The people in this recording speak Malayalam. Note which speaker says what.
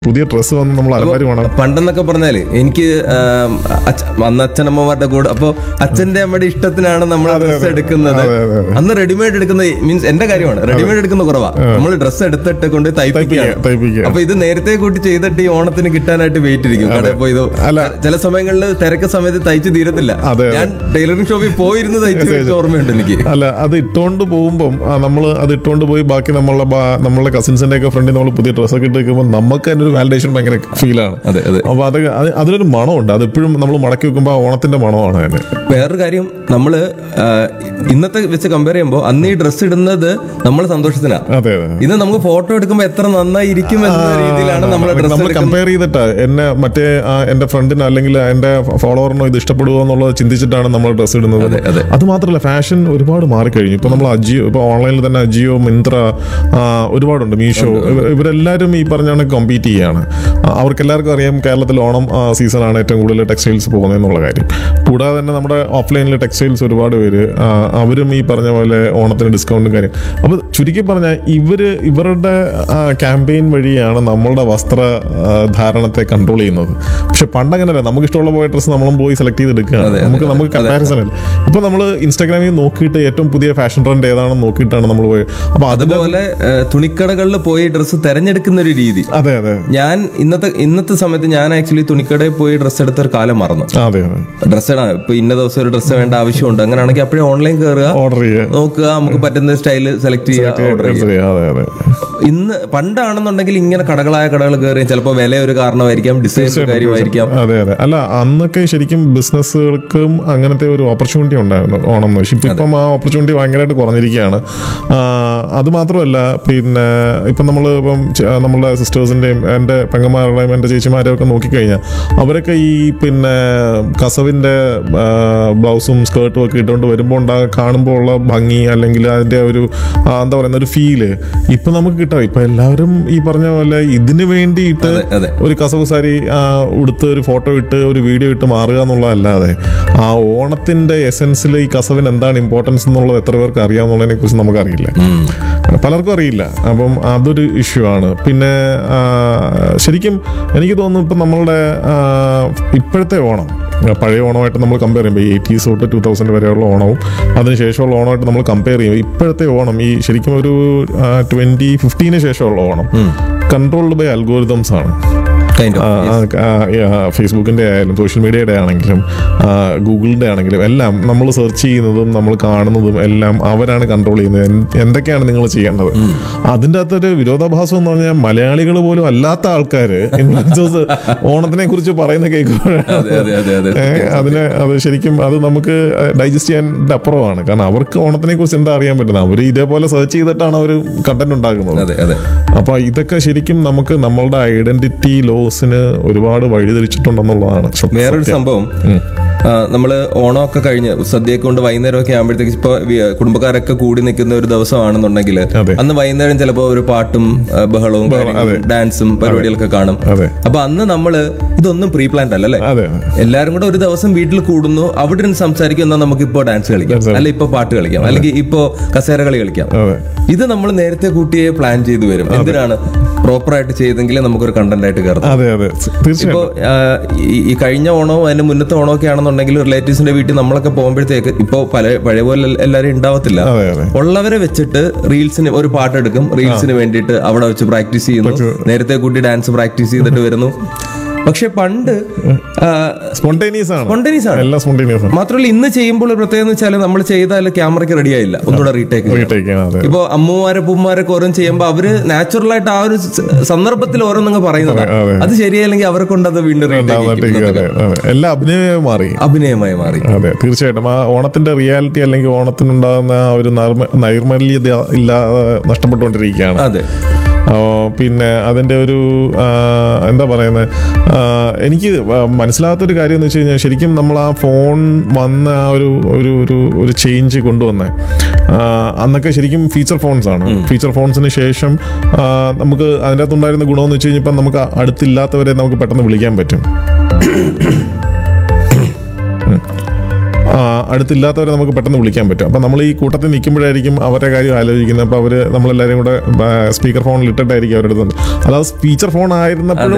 Speaker 1: പുതിയ ഡ്രസ്സ് വന്ന് നമ്മൾ അലമാരി വേണം
Speaker 2: പണ്ടെന്നൊക്കെ പറഞ്ഞാല് എനിക്ക് ആം, അച്ഛ- അന്ന് അച്ഛനമ്മമാരുടെ കൂടെ അപ്പൊ അച്ഛന്റെ അമ്മയുടെ ഇഷ്ടത്തിനാണ് നമ്മൾ ഡ്രസ്സ് എടുക്കുന്നത്
Speaker 1: അതെ, അതെ, അതെ.
Speaker 2: അന്ന് റെഡിമെയ്ഡ് എടുക്കുന്ന മീൻസ് എന്റെ കാര്യമാണ് റെഡിമെയ്ഡ് എടുക്കുന്ന കുറവാ നമ്മൾ ഡ്രസ്സ് എടുത്തിട്ട് കൊണ്ട് തയ്പ്പിക്കുകയാണ്
Speaker 1: തയ്പ്പിക്കുക, തയ്പ്പിക്കുക.
Speaker 2: അപ്പൊ ഇത് നേരത്തെ കൂട്ടി ചെയ്തിട്ട് ഈ ഓണത്തിന് കിട്ടാനായിട്ട് വെയിറ്റ് ഇരിക്കും കടയിൽ പോയി ഇത്
Speaker 1: അല്ല.
Speaker 2: ചില സമയങ്ങളിൽ തിരക്ക് സമയത്ത് തയ്ച്ച് തീരത്തില്ല
Speaker 1: അതെ, അതെ.
Speaker 2: ഞാൻ ടൈലറിംഗ് ഷോപ്പിൽ പോയിരുന്ന് തയ്ച്ച് വെച്ച ഓർമ്മയുണ്ട് എനിക്ക്
Speaker 1: അല്ല അത് ഇട്ടുകൊണ്ട് പോകുമ്പം നമ്മൾ അത് ഇട്ടുകൊണ്ട് പോയി ബാക്കി നമ്മളെ ബാ- നമ്മളുടെ കസിൻസിന്റെ ഒക്കെ ഫ്രണ്ടിൽ നമ്മൾ പുതിയ ഡ്രസ്സൊക്കെ ഇട്ട് വെക്കുമ്പോൾ നമുക്ക് അതിന്റെ ഒരു വാലിഡേഷൻ ഭയങ്കര ഫീലാണ്
Speaker 2: അതെ അതെ
Speaker 1: അപ്പൊ അത് അത് അതിനൊരു മണമുണ്ട് അത് എപ്പോഴും നമ്മൾ മടക്കി വെക്കുമ്പോൾ ആ ഓണത്തിന്റെ മണമാണ് അതിന്
Speaker 2: വേറൊരു കാര്യം നമ്മള് ആ, ഇന്നത്തെ വെച്ച് കമ്പയർ ചെയ്യുമ്പോൾ അന്ന് ഈ ഡ്രസ്സ് ഇടുന്നത് നമ്മൾ സന്തോഷത്തിനാ
Speaker 1: അതെ അതെ
Speaker 2: ഇന്ന് നമുക്ക് ഫോട്ടോ എടുക്കുമ്പോൾ എത്ര നന്നായി ഇരിക്കും എന്ന രീതിയിലാണ് നമ്മൾ ഡ്രസ്സ്
Speaker 1: നമ്മൾ
Speaker 2: എടുക്കുന്നത്
Speaker 1: കമ്പയർ ചെയ്തിട്ട് എന്നെ മറ്റേ ആ, എന്റെ ഫ്രണ്ടിനോ അല്ലെങ്കിൽ എന്റെ ഫോളോവറിനോ ഇത് ഇഷ്ടപ്പെടുമോ എന്നുള്ളത് ചിന്തിച്ചിട്ടാണ് നമ്മൾ ഡ്രസ്സ് ഇടുന്നത്
Speaker 2: അതെ, അതെ.
Speaker 1: അത് മാത്രമല്ല ഫാഷൻ ഒരുപാട് മാറിക്കഴിഞ്ഞു ഇപ്പൊ നമ്മൾ അജിയോ ഇപ്പൊ ഓൺലൈനിൽ തന്നെ അജിയോ മിന്ത്ര ആ, ഒരുപാടുണ്ട് മീഷോ ഇവ- ഇവരെല്ലാവരും ഈ പറഞ്ഞാണ് കോമ്പീറ്റ് ചെയ്യാണ് ആ, അവർക്ക് എല്ലാവർക്കും അറിയാം കേരളത്തിൽ ഓണം സീസണാണ് ഏറ്റവും കൂടുതൽ ടെക്സ്റ്റൈൽസ് പോകുന്നത് എന്നുള്ള കാര്യം കൂടാതെ തന്നെ നമ്മുടെ ഓഫ്ലൈനിൽ ടെക്സ്റ്റൈൽസ് ഒരുപാട് പേര് ആ, അവരും ഈ പറഞ്ഞ പോലെ ഓണത്തിന് ഡിസ്കൗണ്ടും കാര്യം അപ്പൊ ചുരുക്കി പറഞ്ഞാൽ ഇവര് ഇവരുടെ ക്യാമ്പയിൻ വഴിയാണ് നമ്മളുടെ വസ്ത്ര ആ, ധാരണത്തെ കൺട്രോൾ ചെയ്യുന്നത് പക്ഷെ പണ്ടങ്ങനല്ല നമുക്ക് ഇഷ്ടമുള്ള പോയ ഡ്രസ്സ് നമ്മളും പോയി സെലക്ട് ചെയ്തെടുക്കുകയാണ് നമുക്ക് നമുക്ക് കമ്പാരിസൺ അല്ല ഇപ്പൊ നമ്മൾ ഇൻസ്റ്റാഗ്രാമിൽ നോക്കിയിട്ട് ഏറ്റവും പുതിയ ഫാഷൻ ട്രെൻഡ് ഏതാണെന്ന് നോക്കിയിട്ടാണ് നമ്മൾ പോയത് അപ്പൊ അത്
Speaker 2: അതുപോലെ ഏ, തുണിക്കടകളിൽ പോയി ഡ്രസ്സ് തെരഞ്ഞെടുക്കുന്ന ഒരു രീതി
Speaker 1: അതെ അതെ
Speaker 2: ഞാൻ ഇന്നത്തെ ഇന്നത്തെ സമയത്ത് ഞാൻ ആക്ച്വലി തുണിക്കടയിൽ പോയി ഡ്രസ്സ് എടുത്ത ഒരു കാലം മറന്നു
Speaker 1: ആ, അതെ അതെ
Speaker 2: ഡ്രസ്സ് ഇടാൻ ഇപ്പൊ ഇന്ന ദിവസം ഒരു ഡ്രസ്സ് വേണ്ട ആവശ്യമുണ്ട് അങ്ങനെയാണെങ്കിൽ അപ്പോഴേ ഓൺലൈൻ കയറുക
Speaker 1: ഓർഡർ ചെയ്യുക
Speaker 2: നോക്കുക നമുക്ക് പറ്റുന്ന സ്റ്റൈല് സെലക്ട് ചെയ്യുക ഓർഡർ ചെയ്യുക
Speaker 1: അതെ അതെ
Speaker 2: ഇന്ന് പണ്ടാണെന്നുണ്ടെങ്കിൽ ഇങ്ങനെ കടകളായ കടകൾ കയറി ചിലപ്പോൾ വില ഒരു കാരണമായിരിക്കാം ഡിസൈൻ ഒരു കാര്യമായിരിക്കാം
Speaker 1: അതെ അതെ അല്ല അന്നൊക്കെ ശരിക്കും ബിസിനസ്സുകൾക്കും അങ്ങനത്തെ ഒരു ഓപ്പർച്യൂണിറ്റി ഉണ്ടായിരുന്നു ഓണം പക്ഷെ ഇപ്പം ഇപ്പം ആ ഓപ്പർച്യൂണിറ്റി ഭയങ്കരമായിട്ട് കുറഞ്ഞിരിക്കുകയാണ് ആ, അത് മാത്രമല്ല പിന്നെ ഇപ്പം നമ്മൾ ഇപ്പം ചെ- നമ്മളുടെ സിസ്റ്റേഴ്സിൻ്റെയും എൻ്റെ പെങ്ങന്മാരുടെയും എൻ്റെ ചേച്ചിമാരെയും ഒക്കെ നോക്കിക്കഴിഞ്ഞാൽ അവരൊക്കെ ഈ പിന്നെ കസവിൻ്റെ ബ്ലൗസും സ്കേർട്ടും ഒക്കെ ഇട്ടുകൊണ്ട് വരുമ്പോൾ ഉണ്ടാ കാണുമ്പോൾ ഉള്ള ഭംഗി അല്ലെങ്കിൽ അതിൻ്റെ ഒരു ആ, എന്താ പറയുന്ന ഒരു ഫീല് ഇപ്പം നമുക്ക് കിട്ടാം ഇപ്പം എല്ലാവരും ഈ പറഞ്ഞ പോലെ ഇതിന് വേണ്ടിയിട്ട്
Speaker 2: അതെ, അതെ.
Speaker 1: ഒരു കസവ് സാരി ആ, ഉടുത്ത് ഒരു ഫോട്ടോ ഇട്ട് ഒരു വീഡിയോ ഇട്ട് മാറുക എന്നുള്ളതല്ലാതെ ആ ഓണത്തിന്റെ എസെൻസിൽ ഈ കസവിന് എന്താണ് ഇമ്പോർട്ടൻസ് എന്നുള്ളത് എത്ര പേർക്ക് അറിയാമെന്നുള്ളതിനെ കുറിച്ച് നമുക്കറിയില്ല പലർക്കും അറിയില്ല അപ്പം അതൊരു ഇഷ്യൂ ആണ് പിന്നെ ആ, ശരിക്കും എനിക്ക് തോന്നുന്നു ഇപ്പം നമ്മളുടെ ആ, ഇപ്പോഴത്തെ ഓണം പഴയ ഓണമായിട്ട് നമ്മൾ കമ്പയർ ചെയ്യുമ്പോൾ ഈ എയ്റ്റീസ് തൊട്ട് ടൂ തൗസൻഡ് വരെയുള്ള ഓണവും അതിനുശേഷമുള്ള ഓണമായിട്ട് നമ്മൾ കമ്പയർ ചെയ്യുമ്പോൾ ഇപ്പോഴത്തെ ഓണം ഈ ശരിക്കും ഒരു ട്വന്റി ഫിഫ്റ്റീന് ശേഷമുള്ള ഓണം കൺട്രോൾഡ് ബൈ അൽഗോരിതംസ് ആണ്
Speaker 2: kind
Speaker 1: uh,
Speaker 2: of
Speaker 1: uh, uh, ഫേസ്ബുക്കിന്റെ ആയാലും സോഷ്യൽ മീഡിയയുടെ ആണെങ്കിലും ആ, ഗൂഗിളിന്റെ ആണെങ്കിലും എല്ലാം നമ്മൾ സെർച്ച് ചെയ്യുന്നതും നമ്മൾ കാണുന്നതും എല്ലാം അവരാണ് കൺട്രോൾ ചെയ്യുന്നത് എന്ത്- എന്തൊക്കെയാണ് നിങ്ങൾ ചെയ്യേണ്ടത് അതിൻ്റെ അകത്തൊരു വിരോധാഭാസം എന്ന് പറഞ്ഞാൽ മലയാളികൾ പോലും അല്ലാത്ത ആൾക്കാർ ഇൻഫ്ലുവൻസേഴ്സ് ഓണത്തിനെ കുറിച്ച് പറയുന്ന കേൾക്കുമ്പോഴാണ്
Speaker 2: അതെ അതെ അതെ അതെ
Speaker 1: ഏ, അതിന് അത് ശരിക്കും അത് നമുക്ക് ഡൈജസ്റ്റ് ചെയ്യാൻ അപ്പുറമാണ് കാരണം അവർക്ക് ഓണത്തിനെ കുറിച്ച് എന്താ അറിയാൻ പറ്റുന്നത് അവർ ഇതേപോലെ സെർച്ച് ചെയ്തിട്ടാണ് അവർ കണ്ടന്റ് ഉണ്ടാക്കുന്നത്
Speaker 2: അതെ അതെ
Speaker 1: അപ്പൊ ഇതൊക്കെ ശരിക്കും നമുക്ക് നമ്മളുടെ ഐഡന്റിറ്റി ലോസിന് ഒരുപാട് വഴിതിരിച്ചിട്ടുണ്ടെന്നുള്ളതാണ് സത്യം.
Speaker 2: വേറൊരു സംഭവം ആ, നമ്മള് ഓണമൊക്കെ കഴിഞ്ഞ് സദ്യയൊക്കെ കൊണ്ട് വൈകുന്നേരമൊക്കെ ആകുമ്പോഴത്തേക്ക് ഇപ്പൊ വി- കുടുംബക്കാരൊക്കെ കൂടി നിൽക്കുന്ന ഒരു ദിവസമാണെന്നുണ്ടെങ്കിൽ
Speaker 1: അതെ.
Speaker 2: അന്ന് വൈകുന്നേരം ചിലപ്പോ ഒരു പാട്ടും ആ, ബഹളവും കാര്യങ്ങളും, ഡാൻസും പരിപാടികളൊക്കെ കാണും
Speaker 1: അതെ
Speaker 2: അപ്പൊ അന്ന് നമ്മള് ഇതൊന്നും പ്രീ പ്ലാൻഡ് അല്ല അല്ലേ
Speaker 1: അതെ
Speaker 2: എല്ലാരും കൂടെ ഒരു ദിവസം വീട്ടിൽ കൂടുന്നു അവിടെ ഇരുന്ന് സംസാരിക്കും എന്നാൽ നമുക്ക് ഇപ്പോ ഡാൻസ് കളിക്കാം അല്ല ഇപ്പൊ പാട്ട് കളിക്കാം അല്ലെങ്കിൽ ഇപ്പോ കസേര കളി കളിക്കാം
Speaker 1: അതെ
Speaker 2: ഇത് നമ്മൾ നേരത്തെ കൂട്ടിയെ പ്ലാൻ ചെയ്തു വരും എന്തിനാണ് പ്രോപ്പർ ആയിട്ട് ചെയ്തെങ്കിലേ നമുക്കൊരു കണ്ടന്റ് ആയിട്ട് കയറും
Speaker 1: അതെ അതെ തീർച്ചയായും
Speaker 2: ഇപ്പോ ആ, ഈ- ഈ കഴിഞ്ഞ ഓണവും അതിന്റെ മുന്നത്തെ ഓണവും ഒക്കെ ആണെന്നുണ്ടെങ്കിൽ റിലേറ്റീവ്സിന്റെ വീട്ടിൽ നമ്മളൊക്കെ പോകുമ്പോഴത്തേക്ക് ഇപ്പോ പല പഴയ പോലെ എല്ലാവരും ഉണ്ടാവത്തില്ല
Speaker 1: അതെ അതെ
Speaker 2: ഉള്ളവരെ വെച്ചിട്ട് റീൽസിന് ഒരു പാട്ടെടുക്കും റീൽസിന് വേണ്ടിയിട്ട് അവിടെ വെച്ച് പ്രാക്ടീസ് ചെയ്യുന്നു നേരത്തെ കൂട്ടി ഡാൻസ് പ്രാക്ടീസ് ചെയ്തിട്ട് വരുന്നു പക്ഷെ പണ്ട്
Speaker 1: സ്പോണ്ടേനിയസ് ആണ്
Speaker 2: Spontaneous ആണ്.
Speaker 1: എല്ലാം സ്പോണ്ടേനിയസ് ആണ്
Speaker 2: മാത്രമല്ല ഇന്ന് ചെയ്യുമ്പോൾ ഒരു പ്രത്യേകത എന്ന് വെച്ചാൽ നമ്മൾ ചെയ്താൽ ക്യാമറയ്ക്ക് റെഡി ആയില്ല ഒന്നുകൂടെ റീടേക്ക്
Speaker 1: വീട്ടേക്ക് അതെ
Speaker 2: ഇപ്പൊ അമ്മമാരെ പൂമാരൊക്കെ ഓരോന്ന് ചെയ്യുമ്പോ അവര് നാച്ചുറൽ ആയിട്ട് ആ ഒരു സ- സന്ദർഭത്തിൽ ഓരോന്നങ്ങ് പറയുന്നത്
Speaker 1: അതെ.
Speaker 2: അത് ശരിയല്ലെങ്കിൽ അവരെ കൊണ്ട് അത് വീണ്ടും retake
Speaker 1: രണ്ടാമത്തേക്ക്
Speaker 2: ചെയ്യിക്കും.
Speaker 1: അതെ അതെ എല്ലാം അഭിനയമായി മാറി
Speaker 2: അഭിനയമായി മാറി
Speaker 1: അതെ തീർച്ചയായിട്ടും ആ ഓണത്തിന്റെ റിയാലിറ്റി അല്ലെങ്കിൽ ഓണത്തിനുണ്ടാകുന്ന ആ ഒരു നൈർമ- നൈർമല്യത ഇല്ലാതെ നഷ്ടപ്പെട്ടുകൊണ്ടിരിക്കുകയാണ്
Speaker 2: അതെ
Speaker 1: ആ, പിന്നെ അതിൻ്റെ ഒരു ആ, എന്താ പറയുന്നത് എനിക്ക് മനസ്സിലാകാത്തൊരു കാര്യം എന്ന് വെച്ച് കഴിഞ്ഞാൽ ശരിക്കും നമ്മൾ ആ ഫോൺ വന്ന ആ ഒരു ഒരു ഒരു ഒരു ചേഞ്ച് കൊണ്ടുവന്നേ ആ, അന്നൊക്കെ ശരിക്കും ഫീച്ചർ ഫോൺസ് ആണ് ഫീച്ചർ ഫോൺസിന് ശേഷം ആ, നമുക്ക് അതിൻ്റെ അകത്തുണ്ടായിരുന്ന ഗുണമെന്ന് വെച്ച് കഴിഞ്ഞപ്പോൾ നമുക്ക് അടുത്തില്ലാത്തവരെ നമുക്ക് പെട്ടെന്ന് വിളിക്കാൻ പറ്റും ആ, അടുത്തില്ലാത്തവരെ നമുക്ക് പെട്ടെന്ന് വിളിക്കാൻ പറ്റും അപ്പം നമ്മൾ ഈ കൂട്ടത്തിൽ നിൽക്കുമ്പോഴായിരിക്കും അവരുടെ കാര്യം ആലോചിക്കുന്നത് അപ്പോൾ അവർ നമ്മളെല്ലാവരും കൂടെ സ്പീക്കർ ഫോണിൽ ഇട്ടിട്ടായിരിക്കും അവരുടെ അടുത്ത് അതായത് ഫീച്ചർ ഫോൺ ആയിരുന്നപ്പോഴും